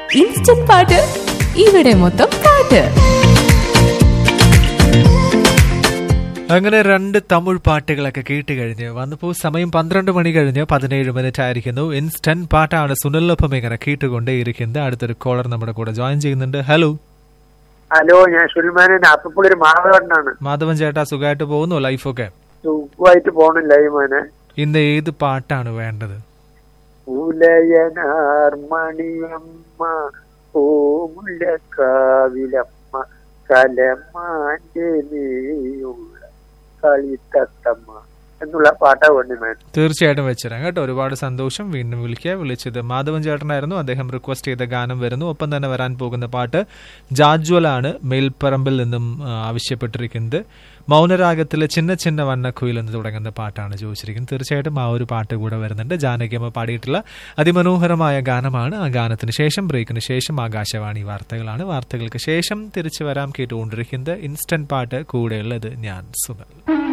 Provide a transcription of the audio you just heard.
instant പാട്ട് ഇവിടെ മൊത്തം പാട്ട് അങ്ങനെ രണ്ട് തമിഴ് പാട്ടുകളൊക്കെ കേട്ട് കഴിഞ്ഞ് വന്നപ്പോൾ സമയം പന്ത്രണ്ട് മണി കഴിഞ്ഞ് പതിനേഴ് മിനിറ്റ് ആയിരിക്കുന്നു ഇൻസ്റ്റന്റ് പാട്ടാണ് സുനിലൊപ്പം ഇങ്ങനെ കേട്ടുകൊണ്ടേയിരിക്കുന്നത് അടുത്തൊരു കോളർ നമ്മുടെ കൂടെ ജോയിൻ ചെയ്യുന്നുണ്ട് ഹലോ ഹലോ ഞാൻ സുൽമാനൻ അപ്പുള്ളൊരു മാധവണ്ണാണ് മാധവൻ ചേട്ടാ സുഖമായിട്ട് പോകുന്നു ലൈഫൊക്കെ സുഖമായിട്ട് പോണില്ല ഈ മോനെ ഇന്ന് ഏത് പാട്ടാണ് വേണ്ടത് ഉലയനാർ മണിയമ്മ പൂമുല്ലക്കാവിലമ്മ കലമാന്റെ നീയുള്ള കളിത്തത്തമ്മ എന്നുള്ള പാട്ടാ വേണ്ടി മാൻ തീർച്ചയായിട്ടും വെച്ചുതരാം കേട്ടോ ഒരുപാട് സന്തോഷം വീണ്ടും വിളിക്കുക വിളിച്ചത് മാധവൻ ചേട്ടനായിരുന്നു അദ്ദേഹം റിക്വസ്റ്റ് ചെയ്ത ഗാനം വരുന്നു ഒപ്പം തന്നെ വരാൻ പോകുന്ന പാട്ട് ജാജ്വലാണ് മേൽപ്പറമ്പിൽ നിന്നും ആ, ആവശ്യപ്പെട്ടിരിക്കുന്നത് മൗനരാഗത്തിലെ ചിന്ന ചിന്ന വണ്ണക്കുയിൽ എന്ന് തുടങ്ങുന്ന പാട്ടാണ് ചോദിച്ചിരിക്കുന്നത് തീർച്ചയായിട്ടും ആ ഒരു പാട്ട് കൂടെ വരുന്നുണ്ട് ജാനകിയമ്മ പാടിയിട്ടുള്ള അതിമനോഹരമായ ഗാനമാണ് ആ ഗാനത്തിന് ശേഷം ബ്രേക്കിന് ശേഷം ആകാശവാണി വാർത്തകളാണ് വാർത്തകൾക്ക് ശേഷം തിരിച്ചു വരാം കേട്ടുകൊണ്ടിരിക്കുന്നത് ഇൻസ്റ്റന്റ് പാട്ട് കൂടെയുള്ളത് ഞാൻ സുനൽ